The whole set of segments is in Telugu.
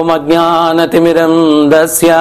ఓమజ్ఞానతిమిరం దస్య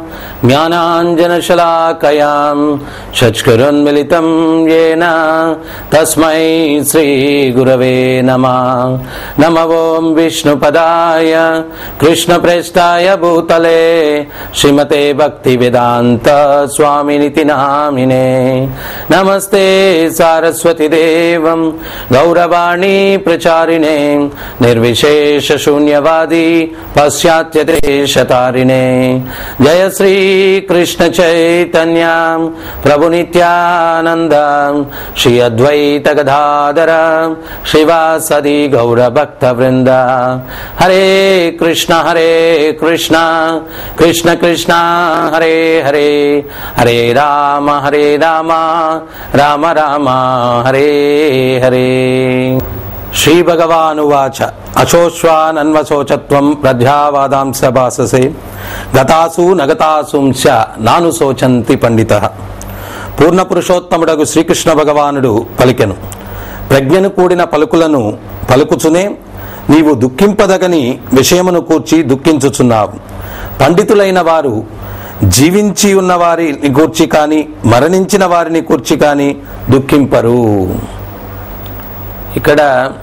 జ్ఞానాంజనశలాకయాం చక్షురున్మిళితం येन తస్మై శ్రీగురవే నమ నమ ఓం విష్ణుపదాయ కృష్ణప్రేష్టాయ భూతలే శ్రీమతే భక్తివేదాంత స్వామినితి నామినే నమస్తే సారస్వతి దేవం గౌరవాణి ప్రచారిణే నిర్విశేష శూన్యవాది పాశ్చాత్యదేశతారిణే జయ శ్రీ కృష్ణ చైతన్య ప్రభు నిత్యానంద శ్రీ అద్వైత గదాధర శ్రీవాసది గౌర భక్త వృంద హరే కృష్ణ హరే కృష్ణ కృష్ణ కృష్ణ హరే హరే హరే రామ హరే రామ రామ రామ హరే హరే శ్రీభగవానువాచ అశోశ్వానన్వశోచత్వం ప్రధ్యావాదాంశ భాససే గతాసు నగతాసుంశ నాను శోచంతి పండిత పూర్ణ పురుషోత్తముడగు శ్రీకృష్ణ భగవానుడు పలికెను ప్రజ్ఞను కూడిన పలుకులను పలుకుచునే నీవు దుఃఖింపదగని విషయమును కూర్చి దుఃఖించుచున్నావు పండితులైన వారు జీవించి ఉన్న వారిని కూర్చి కాని మరణించిన వారిని కూర్చి కాని దుఃఖింపరు ఇక్కడ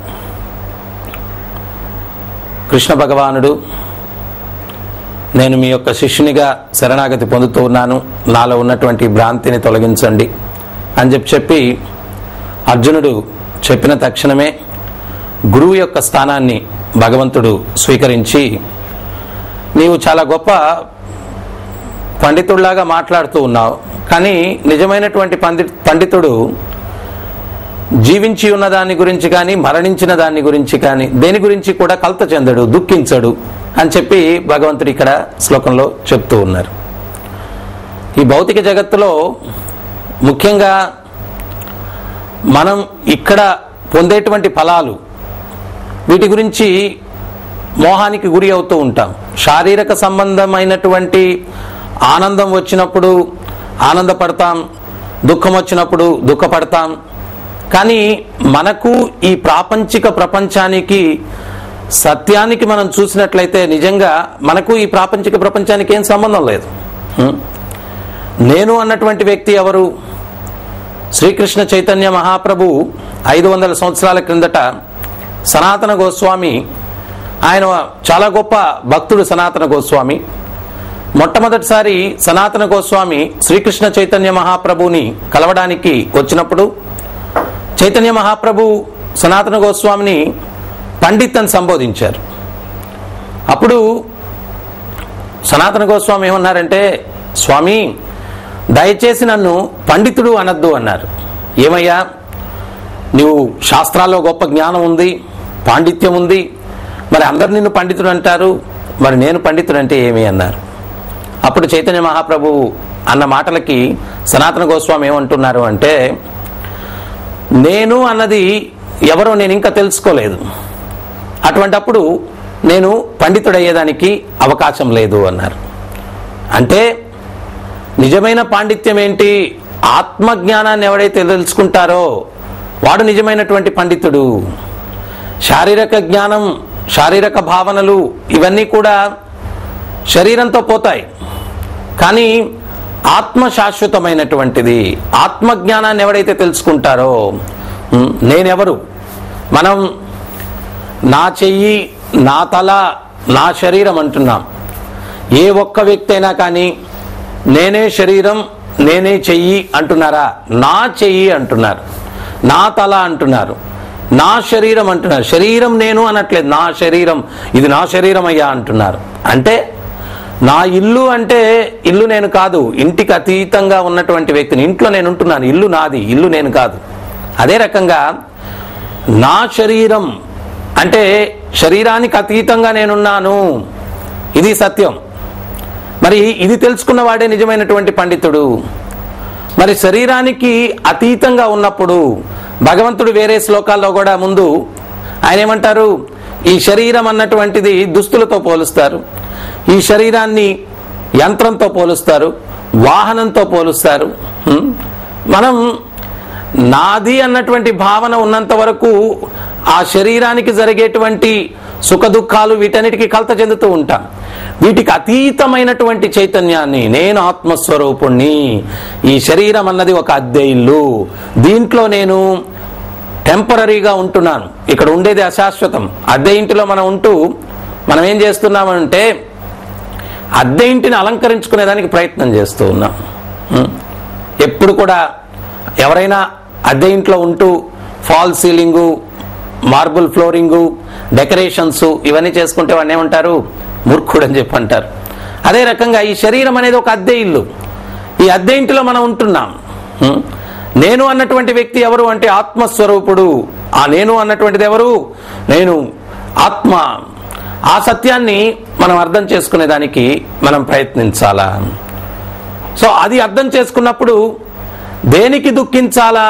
కృష్ణ భగవానుడు నేను మీ యొక్క శిష్యునిగా శరణాగతి పొందుతూ ఉన్నాను నాలో ఉన్నటువంటి భ్రాంతిని తొలగించండి అని చెప్పి చెప్పి అర్జునుడు చెప్పిన తక్షణమే గురువు యొక్క స్థానాన్ని భగవంతుడు స్వీకరించి నీవు చాలా గొప్ప పండితుడిలాగా మాట్లాడుతూ ఉన్నావు కానీ నిజమైనటువంటి పండి పండితుడు జీవించి ఉన్న దాని గురించి కానీ మరణించిన దాని గురించి కానీ దేని గురించి కూడా కలత చెందడు దుఃఖించడు అని చెప్పి భగవంతుడు ఇక్కడ శ్లోకంలో చెప్తూ ఉన్నారు ఈ భౌతిక జగత్తులో ముఖ్యంగా మనం ఇక్కడ పొందేటువంటి ఫలాలు వీటి గురించి మోహానికి గురి అవుతూ ఉంటాం శారీరక సంబంధమైనటువంటి ఆనందం వచ్చినప్పుడు ఆనందపడతాం దుఃఖం వచ్చినప్పుడు దుఃఖపడతాం కానీ మనకు ఈ ప్రాపంచిక ప్రపంచానికి సత్యానికి మనం చూసినట్లయితే నిజంగా మనకు ఈ ప్రాపంచిక ప్రపంచానికి ఏం సంబంధం లేదు హ్మ్? నేను అన్నటువంటి వ్యక్తి ఎవరు శ్రీకృష్ణ చైతన్య మహాప్రభు ఐదు వందల సంవత్సరాల క్రిందట సనాతన గోస్వామి ఆయన చాలా గొప్ప భక్తుడు సనాతన గోస్వామి మొట్టమొదటిసారి సనాతన గోస్వామి శ్రీకృష్ణ చైతన్య మహాప్రభుని కలవడానికి వచ్చినప్పుడు చైతన్య మహాప్రభు సనాతన గోస్వామిని పండిత్ అని సంబోధించారు అప్పుడు సనాతన గోస్వామి ఏమన్నారంటే స్వామి దయచేసి నన్ను పండితుడు అనద్దు అన్నారు ఏమయ్యా నీవు శాస్త్రాల్లో గొప్ప జ్ఞానం ఉంది పాండిత్యం ఉంది మరి అందరు నిన్ను పండితుడు అంటారు మరి నేను పండితుడు అంటే ఏమి అన్నారు అప్పుడు చైతన్య మహాప్రభు అన్న మాటలకి సనాతన గోస్వామి ఏమంటున్నారు అంటే నేను అన్నది ఎవరో నేను ఇంకా తెలుసుకోలేదు అటువంటప్పుడు నేను పండితుడయ్యేదానికి అవకాశం లేదు అన్నారు అంటే నిజమైన పాండిత్యం ఏంటి ఆత్మజ్ఞానాన్ని ఎవడైతే తెలుసుకుంటారో వాడు నిజమైనటువంటి పండితుడు శారీరక జ్ఞానం శారీరక భావనలు ఇవన్నీ కూడా శరీరంతో పోతాయి కానీ ఆత్మ శాశ్వతమైనటువంటిది ఆత్మజ్ఞానాన్ని ఎవడైతే తెలుసుకుంటారో ఉమ్, నేనెవరు మనం నా చెయ్యి నా తల నా శరీరం అంటున్నాం ఏ ఒక్క వ్యక్తి అయినా కానీ నేనే శరీరం నేనే చెయ్యి అంటున్నారా నా చెయ్యి అంటున్నారు నా తల అంటున్నారు నా శరీరం అంటున్నారు శరీరం నేను అనట్లేదు నా శరీరం ఇది నా శరీరం అయ్యా అంటున్నారు అంటే నా ఇల్లు అంటే ఇల్లు నేను కాదు ఇంటికి అతీతంగా ఉన్నటువంటి వ్యక్తిని ఇంట్లో నేను ఉంటున్నాను ఇల్లు నాది ఇల్లు నేను కాదు అదే రకంగా నా శరీరం అంటే శరీరానికి అతీతంగా నేనున్నాను ఇది సత్యం మరి ఇది తెలుసుకున్న వాడే నిజమైనటువంటి పండితుడు మరి శరీరానికి అతీతంగా ఉన్నప్పుడు భగవంతుడు వేరే శ్లోకాల్లో కూడా ముందు ఆయన ఏమంటారు ఈ శరీరం అన్నటువంటిది దుస్తులతో పోలుస్తారు ఈ శరీరాన్ని యంత్రంతో పోలుస్తారు వాహనంతో పోలుస్తారు హ్మ్? మనం నాది అన్నటువంటి భావన ఉన్నంత వరకు ఆ శరీరానికి జరిగేటువంటి సుఖ దుఃఖాలు వీటన్నిటికీ కలత చెందుతూ ఉంటాం వీటికి అతీతమైనటువంటి చైతన్యాన్ని నేను ఆత్మస్వరూపుణ్ణి ఈ శరీరం అన్నది ఒక అద్దె ఇల్లు దీంట్లో నేను టెంపరీగా ఉంటున్నాను ఇక్కడ ఉండేది అశాశ్వతం అద్దె ఇంటిలో మనం ఉంటూ మనం ఏం చేస్తున్నామంటే అద్దె ఇంటిని అలంకరించుకునేదానికి ప్రయత్నం చేస్తూ ఉన్నాం ఉం? ఎప్పుడు కూడా ఎవరైనా అద్దె ఇంట్లో ఉంటూ fall ceiling marble flooring decorations ఇవన్నీ చేసుకుంటే వాడిని ఏమంటారు మూర్ఖుడు అని చెప్పి అంటారు అదే రకంగా ఈ శరీరం అనేది ఒక అద్దె ఇల్లు ఈ అద్దె ఇంటిలో మనం ఉంటున్నాం ఉం? నేను అన్నటువంటి వ్యక్తి ఎవరు అంటే ఆత్మస్వరూపుడు ఆ నేను అన్నటువంటిది ఎవరు నేను ఆత్మ ఆ సత్యాన్ని మనం అర్థం చేసుకునే దానికి మనం ప్రయత్నించాలా సో అది అర్థం చేసుకున్నప్పుడు దేనికి దుఃఖించాలా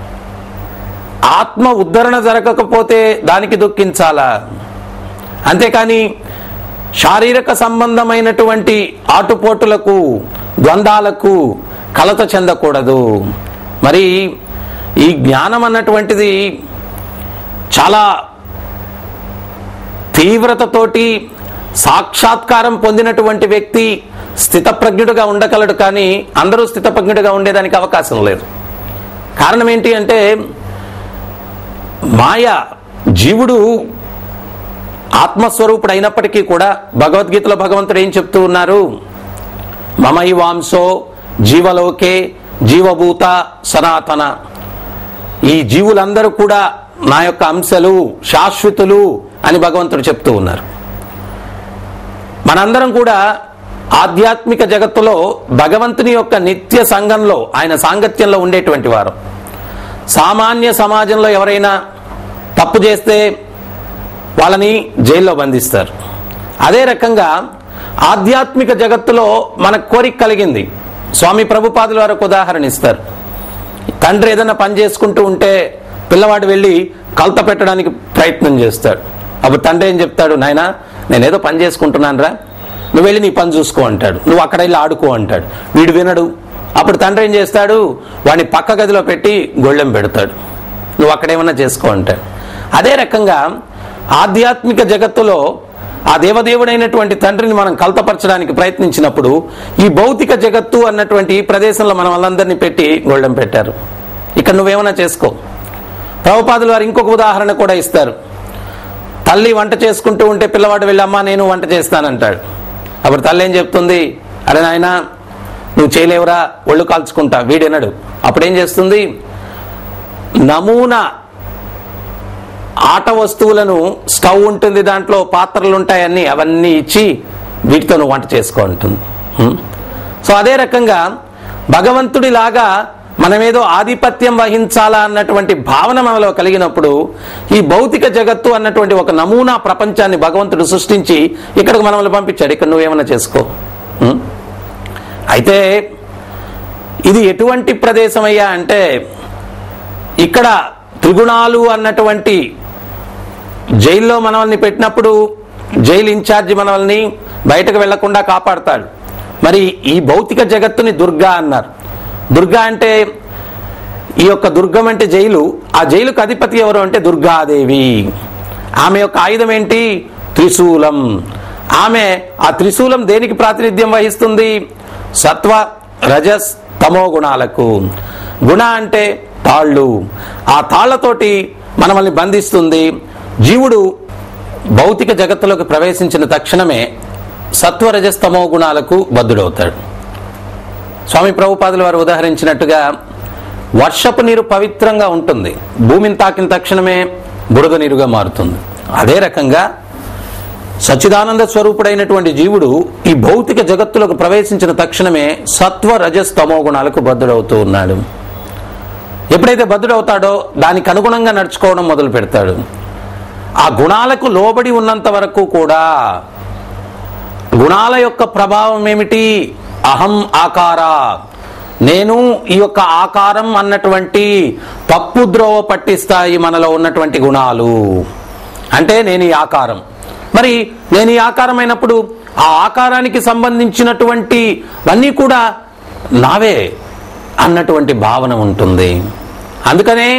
ఆత్మ ఉద్ధరణ జరగకపోతే దానికి దుఃఖించాలా అంతేకాని శారీరక సంబంధమైనటువంటి ఆటుపోటులకు ద్వంద్వాలకు కలత చెందకూడదు మరి ఈ జ్ఞానం అన్నటువంటిది చాలా తీవ్రతతోటి సాక్షాత్కారం పొందినటువంటి వ్యక్తి స్థితప్రజ్ఞుడుగా ఉండగలడు కానీ అందరూ స్థితప్రజ్ఞుడిగా ఉండేదానికి అవకాశం లేదు కారణం ఏంటి అంటే మాయ జీవుడు ఆత్మస్వరూపుడు అయినప్పటికీ కూడా భగవద్గీతలో భగవంతుడు ఏం చెప్తూ ఉన్నారు మమై వాంసో జీవలోకే జీవభూత సనాతన ఈ జీవులందరూ కూడా నా యొక్క అంశలు శాశ్వతులు అని భగవంతుడు చెప్తూ ఉన్నారు మనందరం కూడా ఆధ్యాత్మిక జగత్తులో భగవంతుని యొక్క నిత్య సంఘంలో ఆయన సాంగత్యంలో ఉండేటువంటి వారు సామాన్య సమాజంలో ఎవరైనా తప్పు చేస్తే వాళ్ళని జైల్లో బంధిస్తారు అదే రకంగా ఆధ్యాత్మిక జగత్తులో మనకు కోరిక కలిగింది స్వామి ప్రభుపాదుల వారు ఒక ఉదాహరణ ఇస్తారు తండ్రి ఏదైనా పని చేసుకుంటూ ఉంటే పిల్లవాడు వెళ్ళి కలత పెట్టడానికి ప్రయత్నం చేస్తాడు అప్పుడు తండ్రి ఏం చెప్తాడు నాయనా నేనేదో పని చేసుకుంటున్నాను రా నువ్వు వెళ్ళి నీ పని చూసుకో అంటాడు నువ్వు అక్కడ వెళ్ళి ఆడుకో అంటాడు వీడు వినడు అప్పుడు తండ్రి ఏం చేస్తాడు వాడిని పక్క గదిలో పెట్టి గొళ్ళెం పెడతాడు నువ్వు అక్కడేమన్నా చేసుకో అంటాడు అదే రకంగా ఆధ్యాత్మిక జగత్తులో ఆ దేవదేవుడైనటువంటి తండ్రిని మనం కలతపరచడానికి ప్రయత్నించినప్పుడు ఈ భౌతిక జగత్తు అన్నటువంటి ఈ ప్రదేశంలో మనం వాళ్ళందరినీ పెట్టి గొళ్ళెం పెట్టారు ఇక్కడ నువ్వేమన్నా చేసుకో ప్రభుపాదులు వారు ఇంకొక ఉదాహరణ కూడా ఇస్తారు తల్లి వంట చేసుకుంటూ ఉంటే పిల్లవాడు వెళ్ళి అమ్మా నేను వంట చేస్తానంటాడు అప్పుడు తల్లి ఏం చెప్తుంది అరే నాయన నువ్వు చేయలేవురా ఒళ్ళు కాల్చుకుంటా వీడెనడు అప్పుడేం చేస్తుంది నమూనా ఆట వస్తువులను స్టవ్ ఉంటుంది దాంట్లో పాత్రలు ఉంటాయన్నీ అవన్నీ ఇచ్చి వీటితో నువ్వు వంట చేసుకో ఉంటుంది హ్మ్? సో అదే రకంగా భగవంతుడిలాగా మనమేదో ఆధిపత్యం వహించాలా అన్నటువంటి భావన మనలో కలిగినప్పుడు ఈ భౌతిక జగత్తు అన్నటువంటి ఒక నమూనా ప్రపంచాన్ని భగవంతుడు సృష్టించి ఇక్కడికి మనల్ని పంపించాడు ఇక్కడ నువ్వేమన్నా చేసుకో హ్మ్? అయితే ఇది ఎటువంటి ప్రదేశం అయ్యా అంటే ఇక్కడ త్రిగుణాలు అన్నటువంటి జైల్లో మనల్ని పెట్టినప్పుడు జైలు ఇన్ఛార్జి మనల్ని బయటకు వెళ్లకుండా కాపాడతాడు మరి ఈ భౌతిక జగత్తుని దుర్గా అన్నారు దుర్గా అంటే ఈ యొక్క దుర్గం అంటే జైలు ఆ జైలుకు అధిపతి ఎవరు అంటే దుర్గాదేవి ఆమె యొక్క ఆయుధం ఏంటి త్రిశూలం ఆమె ఆ త్రిశూలం దేనికి ప్రాతినిధ్యం వహిస్తుంది సత్వ రజస్ తమో గుణాలకు గుణ అంటే తాళ్ళు ఆ తాళ్లతోటి మనల్ని బంధిస్తుంది జీవుడు భౌతిక జగత్తులోకి ప్రవేశించిన తక్షణమే సత్వరజస్తమో గుణాలకు బద్ధుడవుతాడు స్వామి ప్రభుపాదుల వారు ఉదాహరించినట్టుగా వర్షపు నీరు పవిత్రంగా ఉంటుంది భూమిని తాకిన తక్షణమే బురద నీరుగా మారుతుంది అదే రకంగా సచ్చిదానంద స్వరూపుడైనటువంటి జీవుడు ఈ భౌతిక జగత్తులోకి ప్రవేశించిన తక్షణమే సత్వ రజస్తమో గుణాలకు బద్ధుడవుతూ ఉన్నాడు ఎప్పుడైతే బద్ధుడవుతాడో దానికి అనుగుణంగా నడుచుకోవడం మొదలు పెడతాడు ఆ గుణాలకు లోబడి ఉన్నంత వరకు కూడా గుణాల యొక్క ప్రభావం ఏమిటి అహం ఆకార నేను ఈ యొక్క ఆకారం అన్నటువంటి తప్పు ద్రోవ పట్టిస్తాయి మనలో ఉన్నటువంటి గుణాలు అంటే నేను ఈ ఆకారం మరి నేను ఈ ఆకారం అయినప్పుడు ఆ ఆకారానికి సంబంధించినటువంటి అన్నీ కూడా నావే అన్నటువంటి భావన ఉంటుంది అందుకనే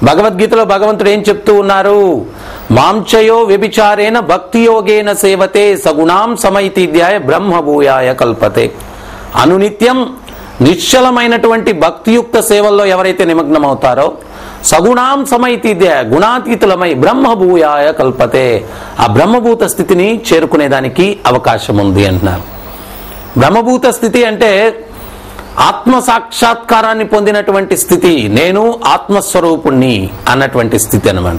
భగవద్గీతలో భగవంతుడు ఏం చెప్తూ ఉన్నారు మాంచయో వ్యభిచారేణ భక్తి యోగేన సేవతే సగుణాం సమైతిధ్యాయ బ్రహ్మభూయాయ కల్పతే అనునిత్యం నిశ్చలమైనటువంటి భక్తియుక్త సేవల్లో ఎవరైతే నిమగ్నమవుతారో సగుణాం సమైతిధ్య గుణాతీతులమై బ్రహ్మభూయాయ కల్పతే ఆ బ్రహ్మభూత స్థితిని చేరుకునేదానికి అవకాశం ఉంది అంటున్నారు బ్రహ్మభూత స్థితి అంటే ఆత్మ సాక్షాత్కారాన్ని పొందినటువంటి స్థితి నేను ఆత్మస్వరూపుణ్ణి అన్నటువంటి స్థితి అనమాట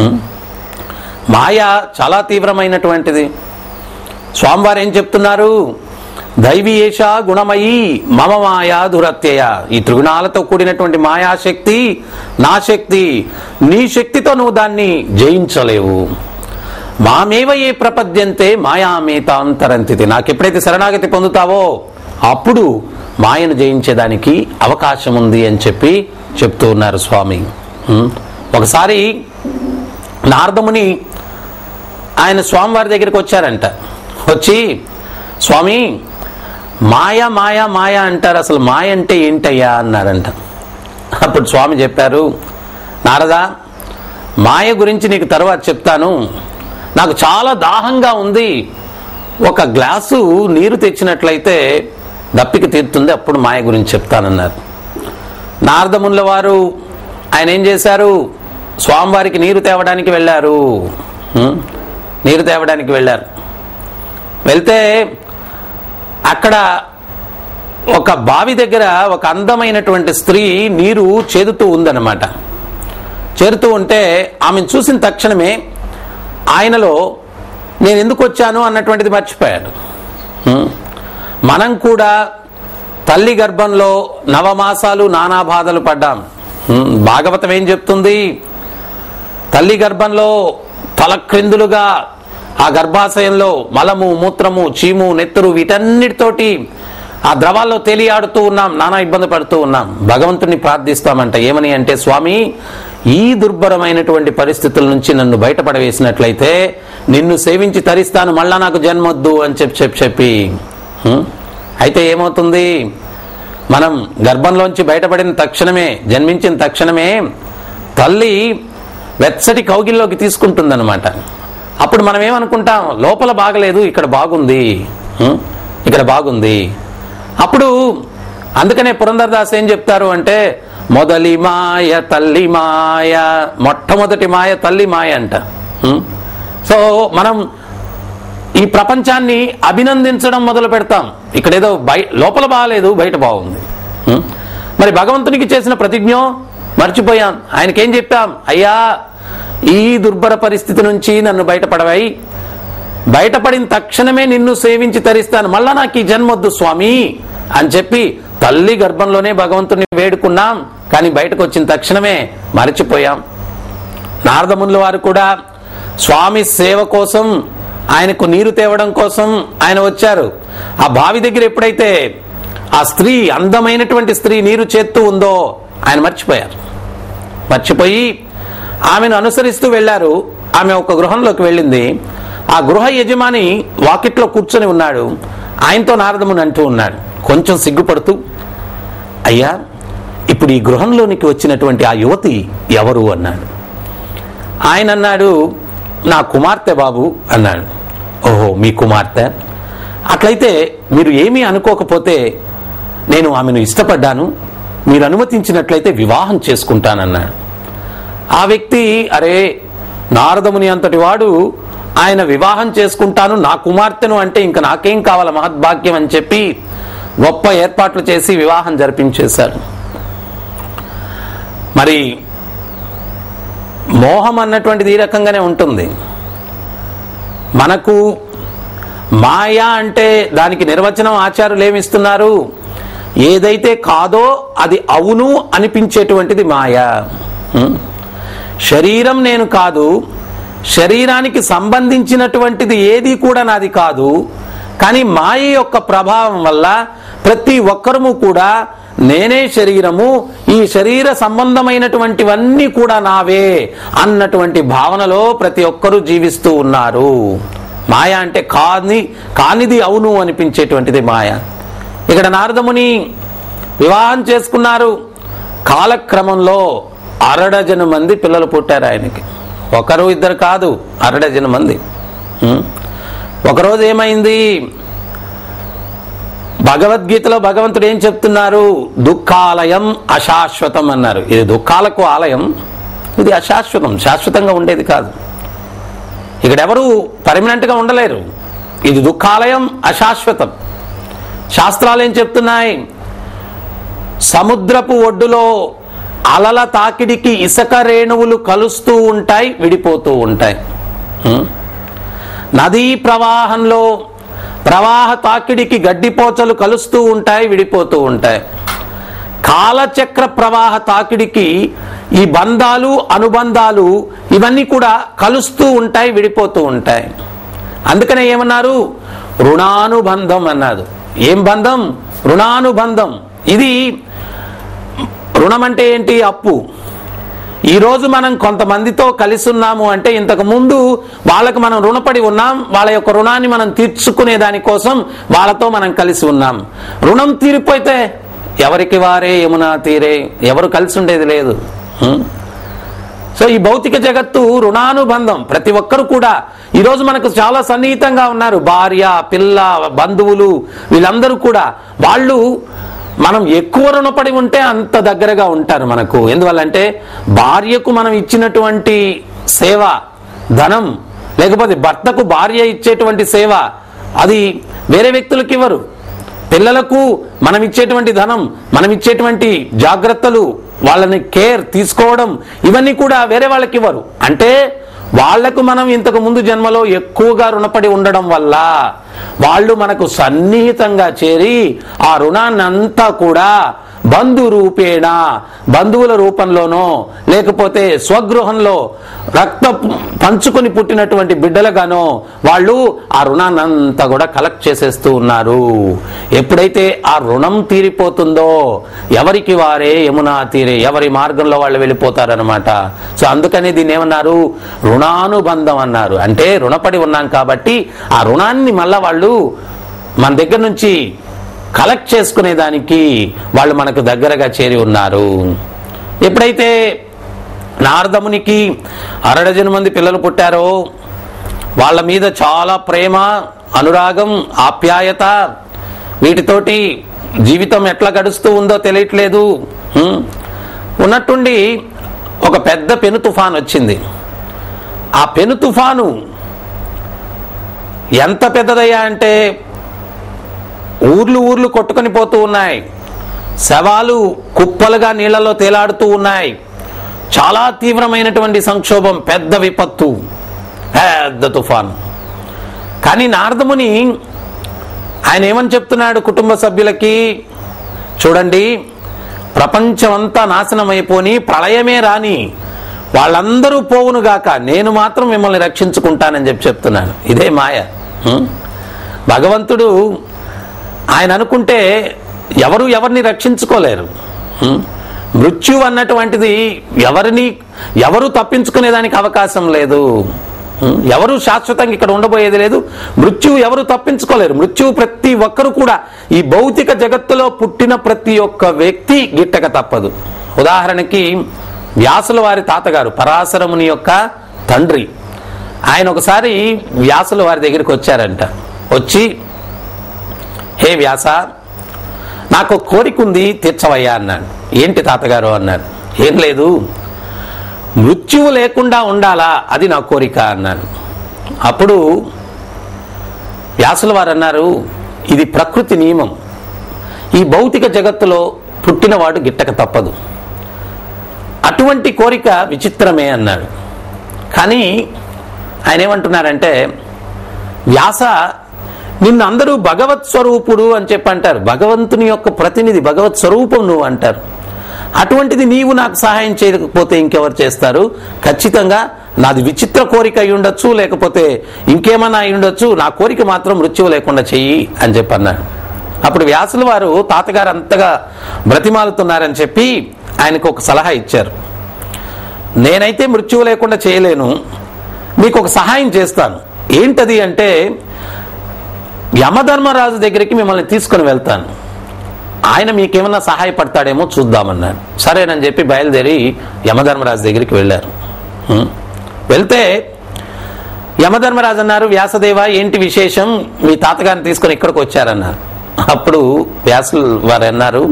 మాయ చాలా తీవ్రమైనటువంటిది స్వామివారు ఏం చెప్తున్నారు దైవీయేష గుణమయీ మమ మాయా దురత్యయ ఈ త్రిగుణాలతో కూడినటువంటి మాయాశక్తి నా శక్తి నీ శక్తితో నువ్వు దాన్ని జయించలేవు మామేవ ఏ ప్రపద్యంతే మాయామేతాంతరంతితి నాకెప్పుడైతే శరణాగతి పొందుతావో అప్పుడు మాయను జయించేదానికి అవకాశం ఉంది అని చెప్పి చెప్తూ ఉన్నారు స్వామి ఉం. ఒకసారి నారదముని ఆయన స్వామివారి దగ్గరికి వచ్చారంట వచ్చి స్వామి మాయ మాయ మాయ అంటారు అసలు మాయ అంటే ఏంటయ్యా అన్నారంట అప్పుడు స్వామి చెప్పారు నారదా మాయ గురించి నీకు తర్వాత చెప్తాను నాకు చాలా దాహంగా ఉంది ఒక గ్లాసు నీరు తెచ్చినట్లయితే దప్పిక తీరుతుంది అప్పుడు మాయ గురించి చెప్తానన్నారు నారదముల వారు ఆయన ఏం చేశారు స్వామివారికి నీరు తేవడానికి వెళ్ళారు హ్మ్? నీరు తేవడానికి వెళ్ళారు వెళ్తే అక్కడ ఒక బావి దగ్గర ఒక అందమైనటువంటి స్త్రీ నీరు చేదుతూ ఉందన్నమాట చేరుతూ ఉంటే ఆమెను చూసిన తక్షణమే ఆయనలో నేను ఎందుకు వచ్చాను అన్నటువంటిది మర్చిపోయాడు హ్మ్? మనం కూడా తల్లి గర్భంలో నవమాసాలు నానా బాధలు పడ్డాం హ్మ్? భాగవతం ఏం చెప్తుంది తల్లి గర్భంలో తలక్రిందులుగా ఆ గర్భాశయంలో మలము మూత్రము చీము నెత్తురు వీటన్నిటితోటి ఆ ద్రవాల్లో తేలియాడుతూ ఉన్నాం నానా ఇబ్బంది పడుతూ ఉన్నాం భగవంతుని ప్రార్థిస్తామంట ఏమని అంటే స్వామి ఈ దుర్భరమైనటువంటి పరిస్థితుల నుంచి నన్ను బయటపడవేసినట్లయితే నిన్ను సేవించి తరిస్తాను మళ్ళా నాకు జన్మొద్దు అని చెప్పి చెప్పి చెప్పి హ్మ్? అయితే ఏమవుతుంది మనం గర్భంలోంచి బయటపడిన తక్షణమే జన్మించిన తక్షణమే తల్లి వెచ్చటి కౌగిల్లోకి తీసుకుంటుందన్నమాట అప్పుడు మనం ఏమనుకుంటాం లోపల బాగలేదు ఇక్కడ బాగుంది హ్మ్? ఇక్కడ బాగుంది అప్పుడు అందుకనే పురంధరదాస్ ఏం చెప్తారు అంటే మొదలి మాయ తల్లి మాయ మొట్టమొదటి మాయ తల్లి మాయ అంట హ్మ్? సో మనం ఈ ప్రపంచాన్ని అభినందించడం మొదలు పెడతాం ఇక్కడ ఏదో బయ లోపల బాగాలేదు బయట బాగుంది హ్మ్? మరి భగవంతునికి చేసిన ప్రతిజ్ఞ మర్చిపోయాం ఆయనకేం చెప్పాం అయ్యా ఈ దుర్భర పరిస్థితి నుంచి నన్ను బయటపడవాయి బయటపడిన తక్షణమే నిన్ను సేవించి తరిస్తాను మళ్ళా నాకు ఈ జన్మొద్దు స్వామి అని చెప్పి తల్లి గర్భంలోనే భగవంతుని వేడుకున్నాం కానీ బయటకు వచ్చిన తక్షణమే మరచిపోయాం నారదమునుల వారు కూడా స్వామి సేవ కోసం ఆయనకు నీరు తేవడం కోసం ఆయన వచ్చారు ఆ బావి దగ్గర ఎప్పుడైతే ఆ స్త్రీ అందమైనటువంటి స్త్రీ నీరు చేత్తూ ఉందో ఆయన మర్చిపోయారు మర్చిపోయి ఆమెను అనుసరిస్తూ వెళ్ళారు ఆమె ఒక గృహంలోకి వెళ్ళింది ఆ గృహ యజమాని వాకిట్లో కూర్చొని ఉన్నాడు ఆయనతో నారదముని అంటూ ఉన్నాడు కొంచెం సిగ్గుపడుతూ అయ్యా ఇప్పుడు ఈ గృహంలోనికి వచ్చినటువంటి ఆ యువతి ఎవరు అన్నాడు ఆయన అన్నాడు నా కుమార్తె బాబు అన్నాడు ఓహో మీ కుమార్తె అట్లయితే మీరు ఏమీ అనుకోకపోతే నేను ఆమెను ఇష్టపడ్డాను మీరు అనుమతించినట్లయితే వివాహం చేసుకుంటానన్నాడు ఆ వ్యక్తి అరే నారదముని అంతటి వాడు ఆయన వివాహం చేసుకుంటాను నా కుమార్తెను అంటే ఇంకా నాకేం కావాల మహద్భాగ్యం అని చెప్పి గొప్ప ఏర్పాట్లు చేసి వివాహం జరిపించేశారు మరి మోహం అన్నటువంటిది ఈ రకంగానే ఉంటుంది మనకు మాయ అంటే దానికి నిర్వచనం ఆచారులు ఏమిస్తున్నారు ఏదైతే కాదో అది అవును అనిపించేటువంటిది మాయ హ్మ్? శరీరం నేను కాదు శరీరానికి సంబంధించినటువంటిది ఏది కూడా నాది కాదు కానీ మాయ యొక్క ప్రభావం వల్ల ప్రతి ఒక్కరము కూడా నేనే శరీరము ఈ శరీర సంబంధమైనటువంటివన్నీ కూడా నావే అన్నటువంటి భావనలో ప్రతి ఒక్కరూ జీవిస్తూ ఉన్నారు మాయ అంటే కాని కానిది అవును అనిపించేటువంటిది మాయ ఇక్కడ నారదముని వివాహం చేసుకున్నారు కాలక్రమంలో అరడజను మంది పిల్లలు పుట్టారు ఆయనకి ఒకరు ఇద్దరు కాదు అరడజను మంది ఉం? ఒకరోజు ఏమైంది భగవద్గీతలో భగవంతుడు ఏం చెప్తున్నారు దుఃఖాలయం అశాశ్వతం అన్నారు ఇది దుఃఖాలకు ఆలయం ఇది అశాశ్వతం శాశ్వతంగా ఉండేది కాదు ఇక్కడ ఎవరు పర్మనెంట్ గా ఉండలేరు ఇది దుఃఖాలయం అశాశ్వతం శాస్త్రాలు ఏం చెప్తున్నాయి సముద్రపు ఒడ్డులో అలల తాకిడికి ఇసుక రేణువులు కలుస్తూ ఉంటాయి విడిపోతూ ఉంటాయి హ్మ్? నదీ ప్రవాహంలో ప్రవాహ తాకిడికి గడ్డిపోచలు కలుస్తూ ఉంటాయి విడిపోతూ ఉంటాయి కాలచక్ర ప్రవాహ తాకిడికి ఈ బంధాలు అనుబంధాలు ఇవన్నీ కూడా కలుస్తూ ఉంటాయి విడిపోతూ ఉంటాయి అందుకనే ఏమన్నారు రుణానుబంధం అన్నారు ఏం బంధం రుణానుబంధం ఇది రుణం అంటే ఏంటి అప్పు ఈ రోజు మనం కొంతమందితో కలిసి ఉన్నాము అంటే ఇంతకు ముందు వాళ్ళకు మనం రుణపడి ఉన్నాం వాళ్ళ యొక్క రుణాన్ని మనం తీర్చుకునే దానికోసం వాళ్ళతో మనం కలిసి ఉన్నాం రుణం తీరిపోతే ఎవరికి వారే యమునా తీరే ఎవరు కలిసి ఉండేది లేదు హ్మ్? సో ఈ భౌతిక జగత్తు రుణానుబంధం ప్రతి ఒక్కరు కూడా ఈరోజు మనకు చాలా సన్నిహితంగా ఉన్నారు భార్య పిల్ల బంధువులు వీళ్ళందరూ కూడా వాళ్ళు మనం ఎక్కువ రుణపడి ఉంటే అంత దగ్గరగా ఉంటారు మనకు ఎందువల్లంటే భార్యకు మనం ఇచ్చినటువంటి సేవ ధనం లేకపోతే భర్తకు భార్య ఇచ్చేటువంటి సేవ అది వేరే వ్యక్తులకు ఇవ్వరు పిల్లలకు మనం ఇచ్చేటువంటి ధనం మనం ఇచ్చేటువంటి జాగ్రత్తలు వాళ్ళని కేర్ తీసుకోవడం ఇవన్నీ కూడా వేరే వాళ్ళకి ఇవ్వరు అంటే వాళ్లకు మనం ఇంతకు ముందు జన్మలో ఎక్కువగా రుణపడి ఉండడం వల్ల వాళ్ళు మనకు సన్నిహితంగా చేరి ఆ రుణాన్ని అంతా కూడా బంధు రూపేణ బంధువుల రూపంలోనో లేకపోతే స్వగృహంలో రక్త పంచుకొని పుట్టినటువంటి బిడ్డలుగానో వాళ్ళు ఆ రుణాన్ని అంతా కూడా కలెక్ట్ చేసేస్తూ ఉన్నారు ఎప్పుడైతే ఆ రుణం తీరిపోతుందో ఎవరికి వారే యమునా తీరే ఎవరి మార్గంలో వాళ్ళు వెళ్ళిపోతారనమాట సో అందుకని దీన్ని ఏమన్నారు రుణానుబంధం అన్నారు అంటే రుణపడి ఉన్నాం కాబట్టి ఆ రుణాన్ని మళ్ళా వాళ్ళు మన దగ్గర నుంచి కలెక్ట్ చేసుకునే దానికి వాళ్ళు మనకు దగ్గరగా చేరి ఉన్నారు ఎప్పుడైతే నారదమునికి అరడజను మంది పిల్లలు పుట్టారో వాళ్ళ మీద చాలా ప్రేమ అనురాగం ఆప్యాయత వీటితోటి జీవితం ఎట్లా గడుస్తూ ఉందో తెలియట్లేదు హ్మ్? ఉన్నట్టుండి ఒక పెద్ద పెను తుఫాన్ వచ్చింది ఆ పెను తుఫాను ఎంత పెద్దదయ్యా అంటే ఊర్లు ఊర్లు కొట్టుకొని పోతూ ఉన్నాయి శవాలు కుప్పలుగా నీళ్లలో తేలాడుతూ ఉన్నాయి చాలా తీవ్రమైనటువంటి సంక్షోభం పెద్ద విపత్తు పెద్ద తుఫాను కానీ నారదముని ఆయన ఏమని చెప్తున్నాడు కుటుంబ సభ్యులకి చూడండి ప్రపంచం అంతా నాశనం అయిపోని ప్రళయమే రాని వాళ్ళందరూ పోవును గాక నేను మాత్రం మిమ్మల్ని రక్షించుకుంటానని చెప్పి చెప్తున్నాను ఇదే మాయ హ్మ్? భగవంతుడు ఆయన అనుకుంటే ఎవరు ఎవరిని రక్షించుకోలేరు హ్మ్? మృత్యు అన్నటువంటిది ఎవరిని ఎవరు తప్పించుకునేదానికి అవకాశం లేదు హ్మ్? ఎవరు శాశ్వతంగా ఇక్కడ ఉండబోయేది లేదు మృత్యువు ఎవరు తప్పించుకోలేరు మృత్యువు ప్రతి ఒక్కరు కూడా ఈ భౌతిక జగత్తులో పుట్టిన ప్రతి ఒక్క వ్యక్తి గిట్టక తప్పదు ఉదాహరణకి వ్యాసుల వారి తాతగారు పరాశరముని యొక్క తండ్రి ఆయన ఒకసారి వ్యాసుల వారి దగ్గరికి వచ్చారంట వచ్చి హే వ్యాస నాకు ఒక కోరిక ఉంది తీర్చవయ్యా అన్నాడు ఏంటి తాతగారు అన్నాడు ఏం లేదు మృత్యువు లేకుండా ఉండాలా అది నా కోరిక అన్నాడు అప్పుడు వ్యాసుల వారు అన్నారు ఇది ప్రకృతి నియమం ఈ భౌతిక జగత్తులో పుట్టినవాడు గిట్టక తప్పదు అటువంటి కోరిక విచిత్రమే అన్నాడు కానీ ఆయన ఏమంటున్నారంటే వ్యాస నిన్ను అందరూ భగవత్ స్వరూపుడు అని చెప్పి అంటారు భగవంతుని యొక్క ప్రతినిధి భగవత్ స్వరూపం నువ్వు అంటారు అటువంటిది నీవు నాకు సహాయం చేయకపోతే ఇంకెవరు చేస్తారు ఖచ్చితంగా నాది విచిత్ర కోరిక అయి ఉండొచ్చు లేకపోతే ఇంకేమన్నా అయి ఉండొచ్చు నా కోరిక మాత్రం మృత్యువు లేకుండా చెయ్యి అని చెప్పి అన్నాడు అప్పుడు వ్యాసుల వారు తాతగారు అంతగా బ్రతిమాలుతున్నారని చెప్పి ఆయనకు ఒక సలహా ఇచ్చారు నేనైతే మృత్యువు లేకుండా చేయలేను మీకు ఒక సహాయం చేస్తాను ఏంటది అంటే యమధర్మరాజు దగ్గరికి మిమ్మల్ని తీసుకొని వెళ్తాను ఆయన మీకేమన్నా సహాయపడతాడేమో చూద్దామన్నాడు సరేనని చెప్పి బయలుదేరి యమధర్మరాజు దగ్గరికి వెళ్ళారు ఉం. వెళ్తే యమధర్మరాజు అన్నారు వ్యాసదేవ ఏంటి విశేషం మీ తాతగారిని తీసుకొని ఇక్కడికి వచ్చారన్నారు అప్పుడు వ్యాసులు వారు అన్నారు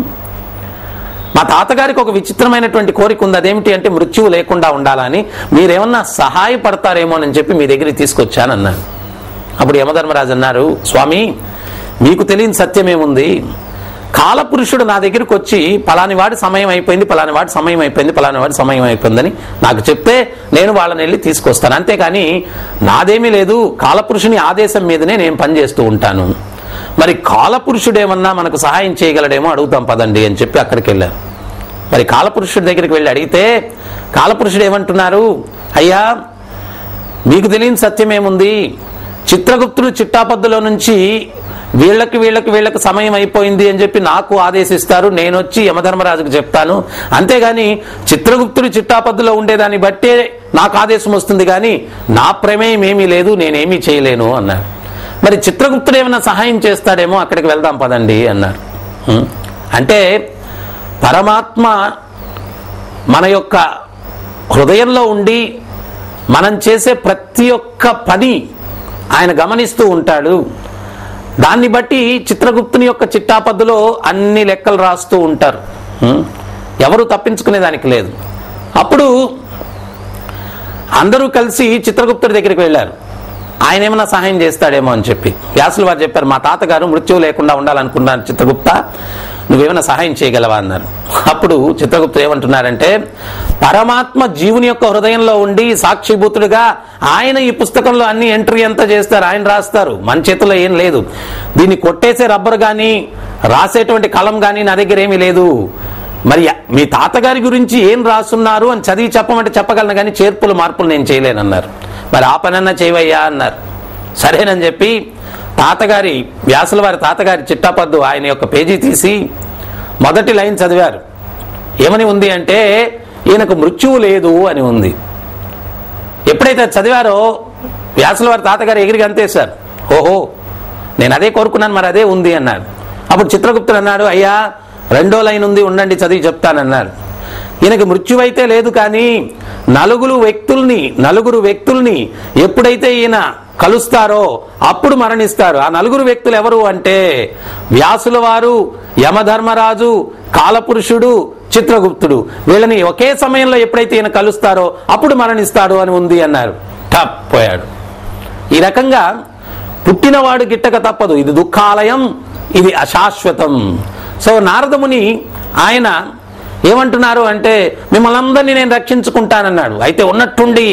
మా తాతగారికి ఒక విచిత్రమైనటువంటి కోరిక ఉంది అదేమిటి అంటే మృత్యువు లేకుండా ఉండాలని మీరేమన్నా సహాయపడతారేమో అని చెప్పి మీ దగ్గరికి తీసుకొచ్చానన్నారు అప్పుడు యమధర్మరాజు అన్నారు స్వామి మీకు తెలియని సత్యమేముంది కాలపురుషుడు నా దగ్గరికి వచ్చి పలాని వాడి సమయం అయిపోయింది పలాని వాడి సమయం అయిపోయింది పలాని వాడి సమయం అయిపోయిందని నాకు చెప్తే నేను వాళ్ళని వెళ్ళి తీసుకొస్తాను అంతేకాని నాదేమీ లేదు కాలపురుషుని ఆదేశం మీదనే నేను పనిచేస్తూ ఉంటాను మరి కాలపురుషుడేమన్నా మనకు సహాయం చేయగలడేమో అడుగుతాం పదండి అని చెప్పి అక్కడికి వెళ్ళారు మరి కాలపురుషుడి దగ్గరికి వెళ్ళి అడిగితే కాలపురుషుడు ఏమంటున్నారు అయ్యా మీకు తెలియని సత్యం ఏముంది చిత్రగుప్తుడు చిట్టాపద్దులో నుంచి వీళ్ళకి వీళ్ళకి వీళ్ళకి సమయం అయిపోయింది అని చెప్పి నాకు ఆదేశిస్తారు నేను వచ్చి యమధర్మరాజుకు చెప్తాను అంతేగాని చిత్రగుప్తుడు చిట్టాపద్దులో ఉండేదాన్ని బట్టే నాకు ఆదేశం వస్తుంది కానీ నా ప్రమేయం ఏమీ లేదు నేనేమీ చేయలేను అన్నారు మరి చిత్రగుప్తుడు ఏమైనా సహాయం చేస్తాడేమో అక్కడికి వెళ్దాం పదండి అన్నారు ఉం. అంటే పరమాత్మ మన యొక్క హృదయంలో ఉండి మనం చేసే ప్రతి ఒక్క పని ఆయన గమనిస్తూ ఉంటాడు దాన్ని బట్టి చిత్రగుప్తుని యొక్క చిట్టాపద్దులో అన్ని లెక్కలు రాస్తూ ఉంటారు ఉం? ఎవరు తప్పించుకునే దానికి లేదు అప్పుడు అందరూ కలిసి చిత్రగుప్తుడి దగ్గరికి వెళ్ళారు ఆయన ఏమైనా సహాయం చేస్తాడేమో అని చెప్పి వ్యాసులు వారు చెప్పారు మా తాతగారు మృత్యువు లేకుండా ఉండాలనుకున్నాను చిత్రగుప్త నువ్వేమైనా సహాయం చేయగలవా అన్నారు అప్పుడు చిత్రగుప్తుడు ఏమంటున్నారంటే పరమాత్మ జీవుని యొక్క హృదయంలో ఉండి సాక్షిభూతుడిగా ఆయన ఈ పుస్తకంలో అన్ని ఎంట్రీ అంతా చేస్తారు ఆయన రాస్తారు మన చేతిలో ఏం లేదు దీన్ని కొట్టేసే రబ్బర్ కానీ రాసేటువంటి కలం కానీ నా దగ్గర ఏమీ లేదు మరి మీ తాతగారి గురించి ఏం రాస్తున్నారు అని చదివి చెప్పమంటే చెప్పగలను కానీ చేర్పులు మార్పులు నేను చేయలేనన్నారు మరి ఆ పనన్నా చేయవయ్యా అన్నారు సరేనని చెప్పి తాతగారి వ్యాసుల వారి తాతగారి చిట్టాపద్దు ఆయన యొక్క పేజీ తీసి మొదటి లైన్ చదివారు ఏమని ఉంది అంటే ఈయనకు మృత్యువు లేదు అని ఉంది ఎప్పుడైతే అది చదివారో వ్యాసుల వారి తాతగారు ఎగిరి అంతేశారు ఓహో నేను అదే కోరుకున్నాను మరి అదే ఉంది అన్నాడు అప్పుడు చిత్రగుప్తుడు అన్నాడు అయ్యా రెండో లైన్ ఉంది ఉండండి చదివి చెప్తానన్నాడు ఈయనకి మృత్యువైతే లేదు కానీ నలుగురు వ్యక్తుల్ని నలుగురు వ్యక్తుల్ని ఎప్పుడైతే ఈయన కలుస్తారో అప్పుడు మరణిస్తారు ఆ నలుగురు వ్యక్తులు ఎవరు అంటే వ్యాసుల వారు యమధర్మరాజు కాలపురుషుడు చిత్రగుప్తుడు వీళ్ళని ఒకే సమయంలో ఎప్పుడైతే ఈయన కలుస్తారో అప్పుడు మరణిస్తాడు అని ఉంది అన్నారు టప్ పోయాడు ఈ రకంగా పుట్టినవాడు గిట్టక తప్పదు ఇది దుఃఖాలయం ఇది అశాశ్వతం సో నారదముని ఆయన ఏమంటున్నారు అంటే మిమ్మల్ని అందరినీ నేను రక్షించుకుంటానన్నాడు అయితే ఉన్నట్టుండి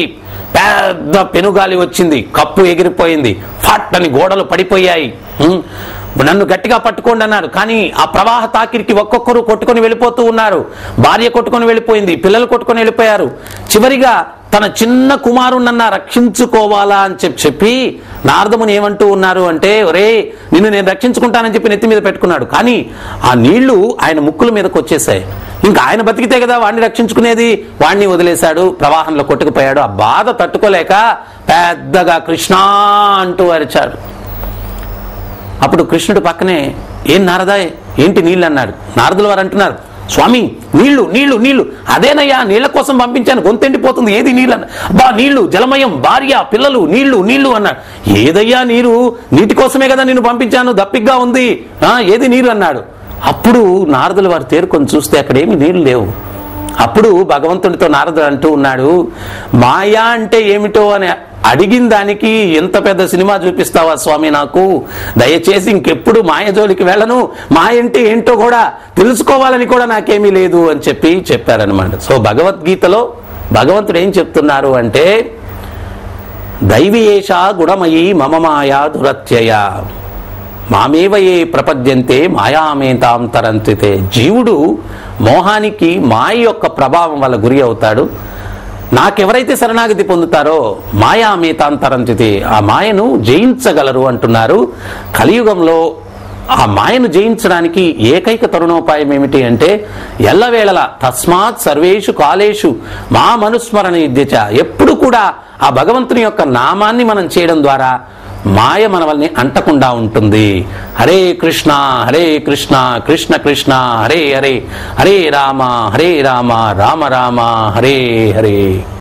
పెద్ద పెనుగాలి వచ్చింది కప్పు ఎగిరిపోయింది ఫట్ అని గోడలు పడిపోయాయి ఉం? నన్ను గట్టిగా పట్టుకోండి అన్నాడు కానీ ఆ ప్రవాహ తాకిరికి ఒక్కొక్కరు కొట్టుకొని వెళ్ళిపోతూ ఉన్నారు భార్య కొట్టుకొని వెళ్ళిపోయింది పిల్లలు కొట్టుకొని వెళ్ళిపోయారు చివరిగా తన చిన్న కుమారుణ్ణన్నా రక్షించుకోవాలా అని చెప్పి చెప్పి నారదముని ఏమంటూ ఉన్నారు అంటే ఒరే నిన్ను నేను రక్షించుకుంటానని చెప్పి నెత్తి మీద పెట్టుకున్నాడు కానీ ఆ నీళ్లు ఆయన ముక్కుల మీదకి వచ్చేసాయి ఇంకా ఆయన బతికితే కదా వాడిని రక్షించుకునేది వాడిని వదిలేశాడు ప్రవాహంలో కొట్టుకుపోయాడు ఆ బాధ తట్టుకోలేక పెద్దగా కృష్ణ అంటూ అరిచాడు అప్పుడు కృష్ణుడు పక్కనే ఏం నారదా ఏంటి నీళ్ళు అన్నాడు నారదులు వారు అంటున్నారు స్వామి నీళ్లు నీళ్లు నీళ్లు అదేనయ్యా నీళ్ల కోసం పంపించాను గొంతెండిపోతుంది ఏది నీళ్ళు అన్న బా నీళ్లు జలమయం భార్య పిల్లలు నీళ్లు నీళ్లు అన్నాడు ఏదయ్యా నీరు నీటి కోసమే కదా నేను పంపించాను దప్పిగ్గా ఉంది ఆ ఏది నీరు అన్నాడు అప్పుడు నారదులు వారు తేరుకొని చూస్తే అక్కడ ఏమి నీళ్లు లేవు అప్పుడు భగవంతుడితో నారదుడు అంటూ ఉన్నాడు మాయా అంటే ఏమిటో అని అడిగిన దానికి ఎంత పెద్ద సినిమా చూపిస్తావా స్వామి నాకు దయచేసి ఇంకెప్పుడు మాయ జోలికి వెళ్ళను మాయ అంటే ఏంటో కూడా తెలుసుకోవాలని కూడా నాకేమీ లేదు అని చెప్పి చెప్పారనమాట సో భగవద్గీతలో భగవంతుడు ఏం చెప్తున్నారు అంటే దైవీయేష గుణమయీ మమ మాయా దురత్యయ మామేవ ఏ ప్రపద్యంతే మాయామేతాం తరంతితే జీవుడు మోహానికి మాయ యొక్క ప్రభావం వల్ల గురి అవుతాడు నాకెవరైతే శరణాగతి పొందుతారో మాయామేతాం తరంతితే ఆ మాయను జయించగలరు అంటున్నారు కలియుగంలో ఆ మాయను జయించడానికి ఏకైక తరుణోపాయం ఏమిటి అంటే ఎల్లవేళలా తస్మాత్ సర్వేషు కాలేషు మా మనుస్మరణ యుద్ధచ ఎప్పుడు కూడా ఆ భగవంతుని యొక్క నామాన్ని మనం చేయడం ద్వారా మాయ మనవల్ని అంటకుండా ఉంటుంది హరే కృష్ణ హరే కృష్ణ కృష్ణ కృష్ణ హరే హరే హరే రామ హరే రామ రామ రామ హరే హరే